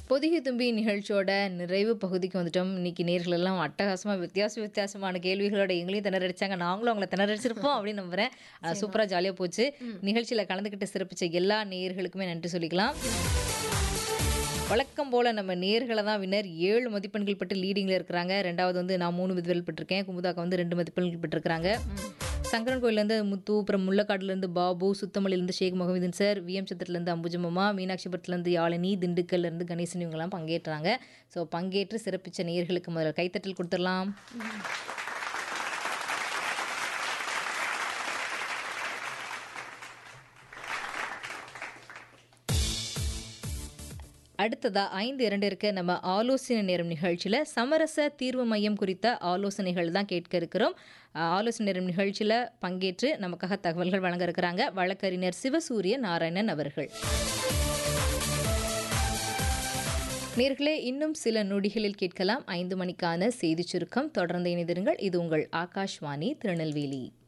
பொதிகை தும்பி நிகழ்ச்சியோட நிறைவு பகுதிக்கு வந்துட்டோம் இன்னைக்கு நேர்கள் எல்லாம் அட்டகாசமா வித்தியாச வித்தியாசமான கேள்விகளோட எங்களையும் திணறடிச்சாங்க நாங்களும் அவங்கள திணறடிச்சிருப்போம் அப்படின்னு நம்புறேன் அஹ் சூப்பரா ஜாலியா போச்சு நிகழ்ச்சியில கலந்துக்கிட்டு சிறப்பிச்ச எல்லா நேயர்களுக்குமே நன்றி சொல்லிக்கலாம் வழக்கம் போல் நம்ம நேர்களை தான் வின்னர் ஏழு மதிப்பெண்கள் பெற்று லீடிங்கில் இருக்கிறாங்க ரெண்டாவது வந்து நான் மூணு மதிப்பெண்கள் பெற்றிருக்கேன் குமுதாக்கா வந்து ரெண்டு மதிப்பெண்கள் பெற்றிருக்கிறாங்க சங்கரன் கோயிலேருந்து முத்து அப்புறம் முள்ளக்காடுலேருந்து பாபு சுத்தமல்லிலேருந்து ஷேக் முகமதின் சார் விஎம் சத்திரத்துலேருந்து அம்புஜமம்மா மீனாட்சிபுரத்துலேருந்து யாழினி திண்டுக்கல்லேருந்து கணேசன் இவங்கெல்லாம் பங்கேற்றாங்க ஸோ பங்கேற்று சிறப்பிச்ச நேயர்களுக்கு முதல்ல கைத்தட்டல் கொடுத்துடலாம் அடுத்ததா ஐந்து இரண்டு இருக்க நம்ம ஆலோசனை நேரம் நிகழ்ச்சியில் சமரச தீர்வு மையம் குறித்த ஆலோசனைகள் தான் கேட்க இருக்கிறோம் அஹ் ஆலோசனை நேரம் நிகழ்ச்சியில் பங்கேற்று நமக்காக தகவல்கள் வழங்க இருக்கிறாங்க வழக்கறிஞர் சிவசூரிய நாராயணன் அவர்கள் நேர்களே இன்னும் சில நொடிகளில் கேட்கலாம் ஐந்து மணிக்கான செய்திச் சுருக்கம் தொடர்ந்து இணைந்திருங்கள் இது உங்கள் ஆகாஷ்வாணி திருநெல்வேலி